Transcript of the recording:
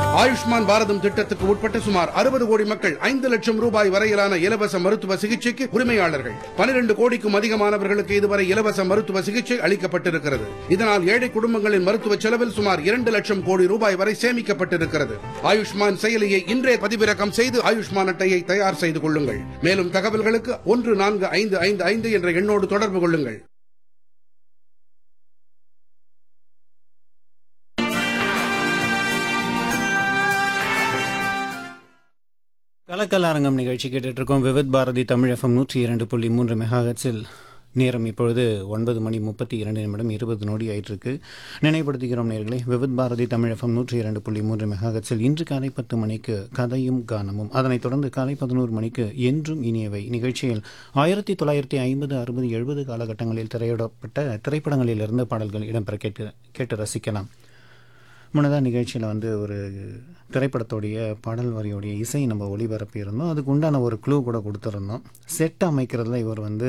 ஆயுஷ்மான் பாரதம் திட்டத்துக்கு உட்பட்ட சுமார் அறுபது கோடி மக்கள் ஐந்து லட்சம் ரூபாய் வரையிலான இலவச மருத்துவ சிகிச்சைக்கு உரிமையாளர்கள் பனிரெண்டு கோடிக்கும் அதிகமானவர்களுக்கு இதுவரை இலவச மருத்துவ சிகிச்சை அளிக்கப்பட்டிருக்கிறது இதனால் ஏழை குடும்பங்களின் மருத்துவ செலவில் சுமார் இரண்டு லட்சம் கோடி ரூபாய் வரை சேமிக்கப்பட்டிருக்கிறது ஆயுஷ்மான் செயலியை இன்றே பதிவிறக்கம் செய்து ஆயுஷ்மான் அட்டையை தயார் செய்து கொள்ளுங்கள் மேலும் தகவல்களுக்கு ஒன்று நான்கு ஐந்து ஐந்து ஐந்து என்ற எண்ணோடு தொடர்பு கொள்ளுங்கள் கலக்கல் அரங்கம் நிகழ்ச்சி கேட்டுட்டு இருக்கோம் விவித் பாரதி தமிழ் எஃப்எம் நூற்றி இரண்டு புள்ளி மூன்று மெகாஹெட்ஸில் நேரம் இப்பொழுது ஒன்பது மணி முப்பத்தி இரண்டு நிமிடம் இருபது நொடி ஆயிட்டிருக்கு நினைவுபடுத்துகிறோம் நேர்களே விவித் பாரதி தமிழ் எஃப்எம் நூற்றி இரண்டு புள்ளி மூன்று மெகாஹெட்ஸில் இன்று காலை பத்து மணிக்கு கதையும் கானமும் அதனைத் தொடர்ந்து காலை பதினோரு மணிக்கு என்றும் இனியவை நிகழ்ச்சியில் ஆயிரத்தி தொள்ளாயிரத்தி ஐம்பது அறுபது எழுபது காலகட்டங்களில் திரையிடப்பட்ட திரைப்படங்களிலிருந்து பாடல்கள் இடம்பெற கேட்டு கேட்டு ரசிக்கலாம் முன்னதாக நிகழ்ச்சியில் வந்து ஒரு திரைப்படத்தோடைய பாடல் வரியோடைய இசை நம்ம ஒளிபரப்பியிருந்தோம் அதுக்கு உண்டான ஒரு க்ளூ கூட கொடுத்துருந்தோம் செட் அமைக்கிறதுல இவர் வந்து